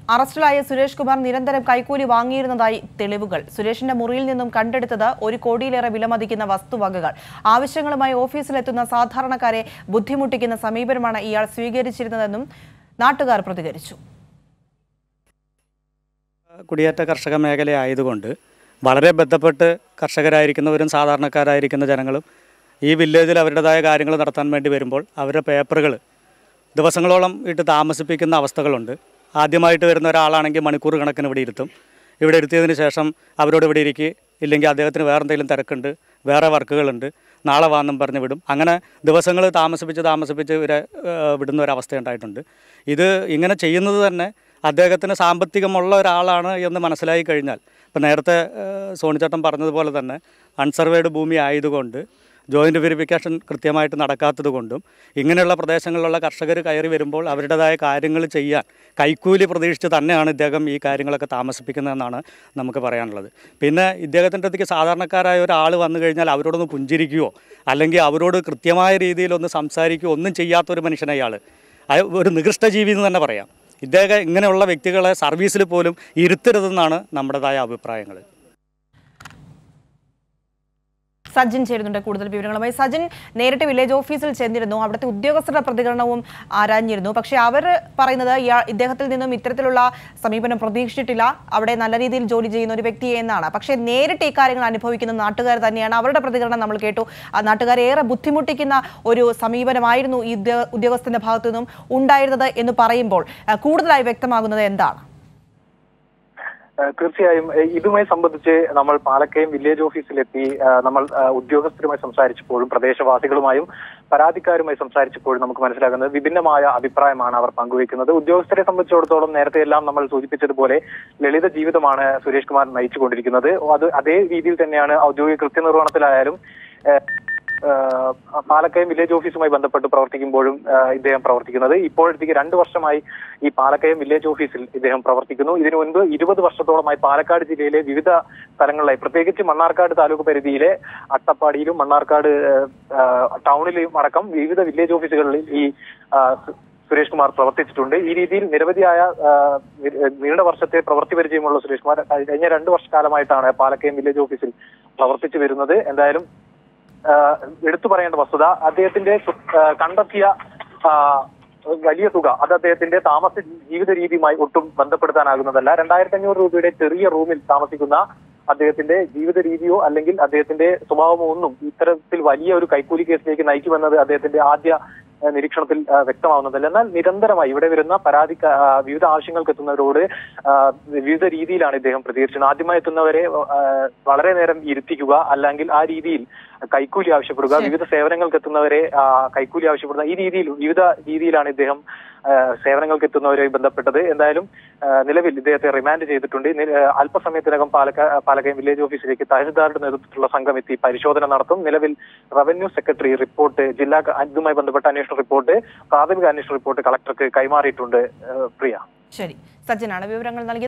അറസ്റ്റിലായ സുരേഷ് കുമാർ നിരന്തരം കൈക്കൂലി വാങ്ങിയിരുന്നതായി തെളിവുകൾ സുരേഷിന്റെ മുറിയിൽ നിന്നും കണ്ടെടുത്തത് ഒരു കോടിയിലേറെ വിലമതിക്കുന്ന വസ്തുവകകൾ ആവശ്യങ്ങളുമായി ഓഫീസിലെത്തുന്ന സാധാരണക്കാരെ ബുദ്ധിമുട്ടിക്കുന്ന സമീപനമാണ് ഇയാൾ സ്വീകരിച്ചിരുന്നതെന്നും നാട്ടുകാർ പ്രതികരിച്ചു കുടിയേറ്റ കർഷക മേഖലയായതുകൊണ്ട് വളരെ ബന്ധപ്പെട്ട് കർഷകരായിരിക്കുന്നവരും സാധാരണക്കാരായിരിക്കുന്ന ജനങ്ങളും ഈ വില്ലേജിൽ അവരുടേതായ കാര്യങ്ങൾ നടത്താൻ വേണ്ടി വരുമ്പോൾ അവരുടെ പേപ്പറുകൾ ദിവസങ്ങളോളം ഇട്ട് താമസിപ്പിക്കുന്ന അവസ്ഥകളുണ്ട് ആദ്യമായിട്ട് വരുന്ന ഒരാളാണെങ്കിൽ മണിക്കൂർ കണക്കിന് ഇവിടെ ഇരുത്തും ഇവിടെ ഇരുത്തിയതിന് ശേഷം അവരോട് ഇവിടെ ഇരിക്കുക ഇല്ലെങ്കിൽ അദ്ദേഹത്തിന് വേറെ എന്തെങ്കിലും തിരക്കുണ്ട് വേറെ വർക്കുകളുണ്ട് നാളെ വാന്നും പറഞ്ഞ് വിടും അങ്ങനെ ദിവസങ്ങൾ താമസിപ്പിച്ച് താമസിപ്പിച്ച് ഇവരെ ഏഹ്, വിടുന്ന ഒരവസ്ഥ ഉണ്ടായിട്ടുണ്ട് ഇത് ഇങ്ങനെ ചെയ്യുന്നത് തന്നെ അദ്ദേഹത്തിന് സാമ്പത്തികമുള്ള ഒരാളാണ് എന്ന് മനസ്സിലായി കഴിഞ്ഞാൽ ഇപ്പം നേരത്തെ ഏഹ്, സോണിച്ചേട്ടൻ പറഞ്ഞതുപോലെ തന്നെ അൺസർവേഡ് ഭൂമി ആയതുകൊണ്ട് ജോയിൻ്റ് വെരിഫിക്കേഷൻ കൃത്യമായിട്ട് നടക്കാത്തത് കൊണ്ടും ഇങ്ങനെയുള്ള പ്രദേശങ്ങളിലുള്ള കർഷകർ കയറി വരുമ്പോൾ അവരുടേതായ കാര്യങ്ങൾ ചെയ്യാൻ കൈക്കൂലി പ്രതീക്ഷിച്ച് തന്നെയാണ് ഇദ്ദേഹം ഈ കാര്യങ്ങളൊക്കെ താമസിപ്പിക്കുന്നതെന്നാണ് നമുക്ക് പറയാനുള്ളത് പിന്നെ ഇദ്ദേഹത്തിൻ്റെ അടുത്തേക്ക് സാധാരണക്കാരായ ഒരാൾ വന്നു കഴിഞ്ഞാൽ അവരോടൊന്ന് പുഞ്ചിരിക്കുകയോ അല്ലെങ്കിൽ അവരോട് കൃത്യമായ രീതിയിലൊന്ന് സംസാരിക്കുകയോ ഒന്നും ചെയ്യാത്തൊരു മനുഷ്യനെ അയാൾ അയ- ഒരു നികൃഷ്ട ജീവി എന്ന് തന്നെ പറയാം ഇദ്ദേഹം ഇങ്ങനെയുള്ള വ്യക്തികളെ സർവീസിൽ പോലും ഇരുത്തരുതെന്നാണ് നമ്മുടേതായ അഭിപ്രായങ്ങൾ സജിൻ ചേരുന്നുണ്ട് കൂടുതൽ വിവരങ്ങളുമായി സജിൻ നേരിട്ട് വില്ലേജ് ഓഫീസിൽ ചെന്നിരുന്നു അവിടുത്തെ ഉദ്യോഗസ്ഥരുടെ പ്രതികരണവും ആരാഞ്ഞിരുന്നു പക്ഷേ അവർ പറയുന്നത് ഇയാൾ ഇദ്ദേഹത്തിൽ നിന്നും ഇത്തരത്തിലുള്ള സമീപനം പ്രതീക്ഷിച്ചിട്ടില്ല അവിടെ നല്ല രീതിയിൽ ജോലി ചെയ്യുന്ന ഒരു വ്യക്തിയെ എന്നാണ് പക്ഷേ നേരിട്ട് ഈ കാര്യങ്ങൾ അനുഭവിക്കുന്ന നാട്ടുകാർ തന്നെയാണ് അവരുടെ പ്രതികരണം നമ്മൾ കേട്ടു ആ നാട്ടുകാരെ ഏറെ ബുദ്ധിമുട്ടിക്കുന്ന ഒരു സമീപനമായിരുന്നു ഈ ഉദ്യോ- ഉദ്യോഗസ്ഥന്റെ ഭാഗത്തു നിന്നും ഉണ്ടായിരുന്നത് എന്ന് പറയുമ്പോൾ ആ, കൂടുതലായി വ്യക്തമാകുന്നത് എന്താണ് ഏഹ് തീർച്ചയായും ഏഹ് ഇതുമായി സംബന്ധിച്ച് നമ്മൾ പാലക്കയം വില്ലേജ് ഓഫീസിലെത്തി ഏഹ് നമ്മൾ ഏഹ് ഉദ്യോഗസ്ഥരുമായി സംസാരിച്ചപ്പോഴും പ്രദേശവാസികളുമായും പരാതിക്കാരുമായി സംസാരിച്ചപ്പോഴും നമുക്ക് മനസ്സിലാകുന്നത് വിഭിന്നമായ അഭിപ്രായമാണ് അവർ പങ്കുവയ്ക്കുന്നത് ഉദ്യോഗസ്ഥരെ സംബന്ധിച്ചിടത്തോളം നേരത്തെ എല്ലാം നമ്മൾ സൂചിപ്പിച്ചതുപോലെ ലളിത ജീവിതമാണ് സുരേഷ് കുമാർ നയിച്ചുകൊണ്ടിരിക്കുന്നത് അത് അതേ രീതിയിൽ തന്നെയാണ് ഔദ്യോഗിക കൃത്യനിർവഹണത്തിലായാലും ഏഹ് ഏഹ് പാലക്കയം വില്ലേജ് ഓഫീസുമായി ബന്ധപ്പെട്ട് പ്രവർത്തിക്കുമ്പോഴും ഏഹ് ഇദ്ദേഹം പ്രവർത്തിക്കുന്നത് ഇപ്പോഴത്തേക്ക് രണ്ടു വർഷമായി ഈ പാലക്കയം വില്ലേജ് ഓഫീസിൽ ഇദ്ദേഹം പ്രവർത്തിക്കുന്നു ഇതിനു മുൻപ് ഇരുപത് വർഷത്തോളമായി പാലക്കാട് ജില്ലയിലെ വിവിധ സ്ഥലങ്ങളിലായി പ്രത്യേകിച്ച് മണ്ണാർക്കാട് താലൂക്ക് പരിധിയിലെ അട്ടപ്പാടിയിലും മണ്ണാർക്കാട് ഏഹ്, ഏഹ്, ടൗണിലും അടക്കം വിവിധ വില്ലേജ് ഓഫീസുകളിൽ ഈ ആഹ്, സു- സുരേഷ് കുമാർ പ്രവർത്തിച്ചിട്ടുണ്ട് ഈ രീതിയിൽ നിരവധിയായ ആഹ്, നി- നീണ്ട വർഷത്തെ പ്രവൃത്തി പരിചയമുള്ള സുരേഷ് കുമാർ കഴിഞ്ഞ രണ്ടു വർഷക്കാലമായിട്ടാണ് പാലക്കയം വില്ലേജ് ഓഫീസിൽ പ്രവർത്തിച്ചു വരുന്നത് എന്തായാലും ആഹ് എടുത്തു പറയേണ്ട വസ്തുത അദ്ദേഹത്തിന്റെ സു- ആഹ് കണ്ടെത്തിയ ആഹ് വലിയ തുക അത് അദ്ദേഹത്തിന്റെ താമസ ജീവിത രീതിയുമായി ഒട്ടും ബന്ധപ്പെടുത്താനാകുന്നതല്ല രണ്ടായിരത്തി അഞ്ഞൂറ് രൂപയുടെ ചെറിയ റൂമിൽ താമസിക്കുന്ന അദ്ദേഹത്തിന്റെ ജീവിത രീതിയോ അല്ലെങ്കിൽ അദ്ദേഹത്തിന്റെ സ്വഭാവമോ ഒന്നും ഇത്തരത്തിൽ വലിയ ഒരു കൈക്കൂലി കേസിലേക്ക് നയിക്കുമെന്നത് അദ്ദേഹത്തിന്റെ ആദ്യ ആഹ് നിരീക്ഷണത്തിൽ ആഹ് വ്യക്തമാവുന്നതല്ല എന്നാൽ നിരന്തരമായി ഇവിടെ വരുന്ന പരാതി വിവിധ ആവശ്യങ്ങൾക്ക് എത്തുന്നവരോട് ആഹ് വിവിധ രീതിയിലാണ് ഇദ്ദേഹം പ്രതികരിച്ചത് ആദ്യമായി എത്തുന്നവരെ ആഹ് വളരെ നേരം ഇരുത്തിക്കുക അല്ലെങ്കിൽ ആ രീതിയിൽ കൈക്കൂലി ആവശ്യപ്പെടുക വിവിധ സേവനങ്ങൾക്ക് എത്തുന്നവരെ ആ, കൈക്കൂലി ആവശ്യപ്പെടുന്ന ഈ രീതിയിൽ വിവിധ രീതിയിലാണ് ഇദ്ദേഹം ആ, സേവനങ്ങൾക്ക് എത്തുന്നവരുമായി ബന്ധപ്പെട്ടത് എന്തായാലും ആ, നിലവിൽ ഇദ്ദേഹത്തെ റിമാൻഡ് ചെയ്തിട്ടുണ്ട് നി- ആ, അല്പസമയത്തിനകം പാലക്ക പാലക്കയം വില്ലേജ് ഓഫീസിലേക്ക് തഹസിൽദാരുടെ നേതൃത്വത്തിലുള്ള സംഘം എത്തി പരിശോധന നടത്തും നിലവിൽ റവന്യൂ സെക്രട്ടറി റിപ്പോർട്ട് ജില്ലാ ക- ഇതുമായി ബന്ധപ്പെട്ട അന്വേഷണ റിപ്പോർട്ട് പ്രാഥമിക അന്വേഷണ റിപ്പോർട്ട് കളക്ടർക്ക് കൈമാറിയിട്ടുണ്ട് ആ, പ്രിയ ശരി സജിനാണ് വിവരങ്ങൾ നൽകിയത്